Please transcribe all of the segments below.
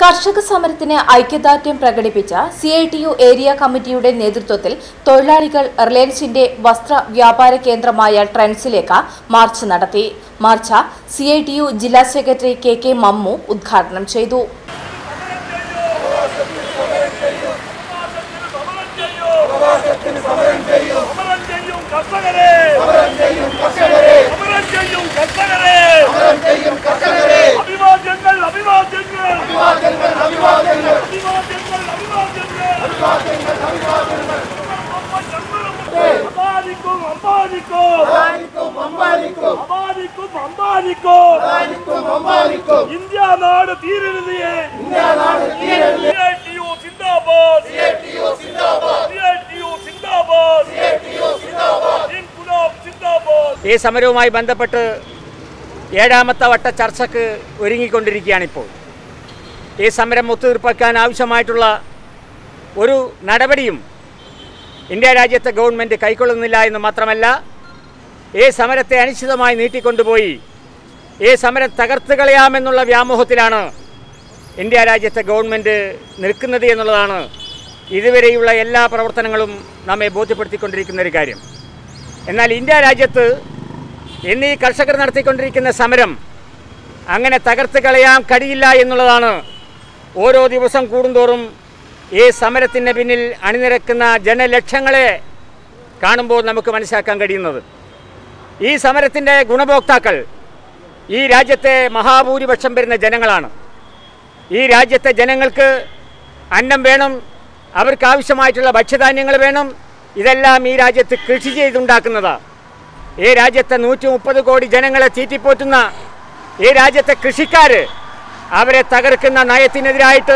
കർഷക സമരത്തിന് ഐക്യദാർഢ്യം പ്രകടിപ്പിച്ച C I T U area കമ്മിറ്റിയുടെ നേതൃത്വത്തിൽ തൊഴിലാളികൾ റിലയൻസിന്റെ വസ്ത്ര വ്യാപാര കേന്ദ്രമായ ട്രെൻഡ്സിലേക്ക് മാർച്ച് നടത്തി march C I T U ജില്ലാ സെക്രട്ടറി കെ കെ മമ്മു ഉദ്ഘാടനം ചെയ്തു സമരം ചെയ്യും കർഷകരെ സമരം ചെയ്യും കർഷകരെ അഭിവാദ്യങ്ങൾ അഭിവാദ്യങ്ങൾ അഭിവാദ്യങ്ങൾ അഭിവാദ്യങ്ങൾ അമ്പാനിക്കും അമ്പാനിക്കും അമ്പാനിക്കും അമ്പാനിക്കും ഇന്ത്യ നാട് തീരരുതേ CITU സിന്ദാബാദ് CITU സിന്ദാബാദ് ഇൻകുലാബ് സിന്ദാബാദ് ഈ സമരവുമായി ബന്ധപ്പെട്ട് ഏഴാമത്തെ വട്ട ചർച്ചയ്ക്ക് ഒരുങ്ങിക്കൊണ്ടിരിക്കുകയാണിപ്പോൾ ഈ സമരം ഒത്തുതീർപ്പാക്കാൻ ആവശ്യമായിട്ടുള്ള ഒരു നടപടിയും ഇന്ത്യ രാജ്യത്തെ ഗവൺമെൻറ് കൈക്കൊള്ളുന്നില്ല എന്ന് മാത്രമല്ല ഈ സമരത്തെ അനിശ്ചിതമായി നീട്ടിക്കൊണ്ടുപോയി ഈ സമരം തകർത്ത് കളയാമെന്നുള്ള വ്യാമോഹത്തിലാണ് ഇന്ത്യ രാജ്യത്തെ ഗവൺമെൻറ് നിൽക്കുന്നത് എന്നുള്ളതാണ് ഇതുവരെയുള്ള എല്ലാ പ്രവർത്തനങ്ങളും നമ്മെ ബോധ്യപ്പെടുത്തിക്കൊണ്ടിരിക്കുന്ന ഒരു കാര്യം എന്നാൽ ഇന്ത്യ രാജ്യത്ത് ഇന്ന് ഈ കർഷകർ നടത്തിക്കൊണ്ടിരിക്കുന്ന സമരം അങ്ങനെ തകർത്ത് കളയാൻ കഴിയില്ല എന്നുള്ളതാണ് ഓരോ ദിവസം കൂടുന്തോറും ഈ സമരത്തിന് പിന്നിൽ അണിനിരക്കുന്ന ജനലക്ഷങ്ങളെ കാണുമ്പോൾ നമുക്ക് മനസ്സിലാക്കാൻ കഴിയുന്നത് ഈ സമരത്തിൻ്റെ ഗുണഭോക്താക്കൾ ഈ രാജ്യത്തെ മഹാഭൂരിപക്ഷം വരുന്ന ജനങ്ങളാണ് ഈ രാജ്യത്തെ ജനങ്ങൾക്ക് അന്നം വേണം അവർക്ക് ആവശ്യമായിട്ടുള്ള ഭക്ഷ്യധാന്യങ്ങൾ വേണം ഇതെല്ലാം ഈ രാജ്യത്ത് കൃഷി ചെയ്തുണ്ടാക്കുന്നതാണ് ഈ രാജ്യത്തെ നൂറ്റി മുപ്പത് കോടി ജനങ്ങളെ തീറ്റിപ്പോറ്റുന്ന ഈ രാജ്യത്തെ കൃഷിക്കാർ അവരെ തകർക്കുന്ന നയത്തിനെതിരായിട്ട്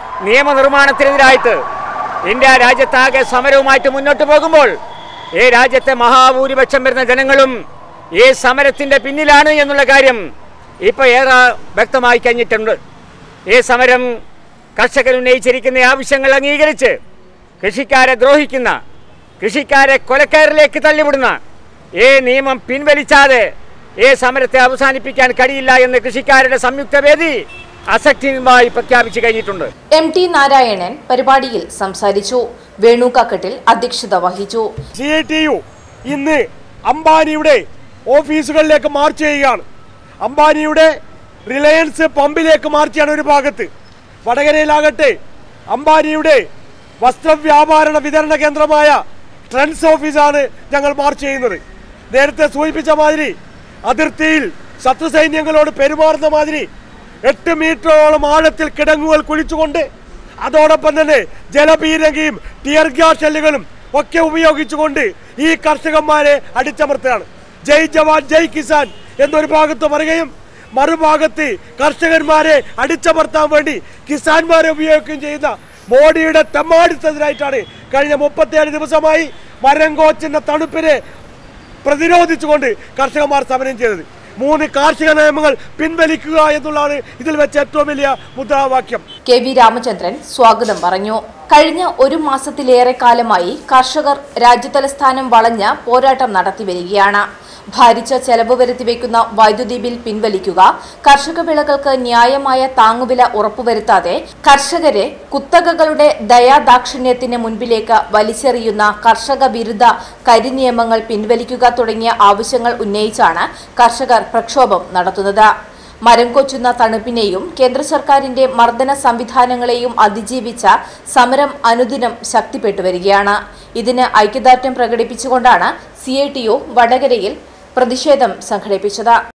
നിയമനിർമ്മാണത്തിനെതിരായിട്ട് ഇന്ത്യ രാജ്യത്താകെ സമരവുമായിട്ട് മുന്നോട്ട് പോകുമ്പോൾ ഈ രാജ്യത്തെ മഹാഭൂരിപക്ഷം വരുന്ന ജനങ്ങളും ഈ സമരത്തിൻ്റെ പിന്നിലാണ് എന്നുള്ള കാര്യം ഇപ്പോൾ ഏറെ വ്യക്തമായി കഴിഞ്ഞിട്ടുണ്ട് ഈ സമരം കർഷകർ ഉന്നയിച്ചിരിക്കുന്ന ആവശ്യങ്ങൾ അംഗീകരിച്ച് കൃഷിക്കാരെ ദ്രോഹിക്കുന്ന കൃഷിക്കാരെ കൊലക്കയറിലേക്ക് തള്ളിവിടുന്ന ഈ നിയമം പിൻവലിച്ചാതെ ഈ സമരത്തെ അവസാനിപ്പിക്കാൻ കഴിയില്ല എന്ന് കൃഷിക്കാരുടെ സംയുക്ത വേദി അസക്തിയുമായി പ്രഖ്യാപിച്ചു കഴിഞ്ഞിട്ടുണ്ട് എം ടി നാരായണൻ പരിപാടിയിൽ സംസാരിച്ചു വേണു കക്കട്ടിൽ അധ്യക്ഷത വഹിച്ചു സി ഐ ടി യു ഇന്ന് അംബാനിയുടെ ഓഫീസുകളിലേക്ക് മാർച്ച് ചെയ്യുകയാണ് അംബാനിയുടെ റിലയൻസ് പമ്പിലേക്ക് മാർച്ച് ചെയ്യാണ് ഒരു ഭാഗത്ത് വടകരയിലാകട്ടെ അംബാനിയുടെ വസ്ത്രവ്യാപാരണ വിതരണ കേന്ദ്രമായ ട്രെൻഡ്സ് ഓഫീസാണ് ഞങ്ങൾ മാർച്ച് ചെയ്യുന്നത് നേരത്തെ സൂചിപ്പിച്ച മാതിരി അതിർത്തിയിൽ ശത്രു സൈന്യങ്ങളോട് പെരുമാറുന്ന മാതിരി എട്ട് മീറ്ററോളം ആഴത്തിൽ കിടങ്ങുകൾ കുഴിച്ചുകൊണ്ട് അതോടൊപ്പം തന്നെ ജലപീരങ്കിയും ടിയർ ഗ്യാസ് ഷെല്ലുകളും ഒക്കെ ഉപയോഗിച്ചുകൊണ്ട് ഈ കർഷകന്മാരെ അടിച്ചമർത്തുകയാണ് ജയ് ജവാൻ ജയ് കിസാൻ എന്നൊരു ഭാഗത്ത് പറയുകയും മറുഭാഗത്ത് കർഷകന്മാരെ അടിച്ചമർത്താൻ വേണ്ടി കിസാൻമാരെ ഉപയോഗിക്കുകയും ചെയ്യുന്ന മോഡിയുടെ തെമ്മാടിത്തതിനായിട്ടാണ് കഴിഞ്ഞ മുപ്പത്തിയേഴ് ദിവസമായി മരം കോച്ചിന്റെ തണുപ്പിനെ പ്രതിരോധിച്ചുകൊണ്ട് കർഷകന്മാർ സമരം ചെയ്തത് മൂന്ന് കാർഷിക നിയമങ്ങൾ പിൻവലിക്കുക എന്നുള്ളതാണ് ഇതിൽ വെച്ച ഏറ്റവും വലിയ മുദ്രാവാക്യം കെ വി രാമചന്ദ്രൻ സ്വാഗതം പറഞ്ഞു കഴിഞ്ഞ ഒരു മാസത്തിലേറെ കാലമായി കർഷകർ രാജ്യതലസ്ഥാനം വളഞ്ഞ് പോരാട്ടം നടത്തിവരികയാണ് ഭാരിച്ച ചെലവ് വരുത്തിവെക്കുന്ന വൈദ്യുതി ബിൽ പിൻവലിക്കുക കർഷക വിളകൾക്ക് ന്യായമായ താങ്ങുവില ഉറപ്പുവരുത്താതെ കർഷകരെ കുത്തകകളുടെ ദയാദാക്ഷിണ്യത്തിന് മുൻപിലേക്ക് വലിച്ചെറിയുന്ന കർഷക വിരുദ്ധ കരിനിയമങ്ങൾ പിൻവലിക്കുക തുടങ്ങിയ ആവശ്യങ്ങൾ ഉന്നയിച്ചാണ് കർഷകർ പ്രക്ഷോഭം നടത്തുന്നത് മരം കൊച്ചുന്ന തണുപ്പിനെയും കേന്ദ്ര സർക്കാരിന്റെ മർദ്ദന സംവിധാനങ്ങളെയും അതിജീവിച്ച സമരം അനുദിനം ശക്തിപ്പെട്ടു വരികയാണ് ഇതിന് ഐക്യദാർഢ്യം പ്രകടിപ്പിച്ചുകൊണ്ടാണ് സി ഐ ടി യു വടകരയിൽ പ്രതിഷേധം സംഘടിപ്പിച്ചത്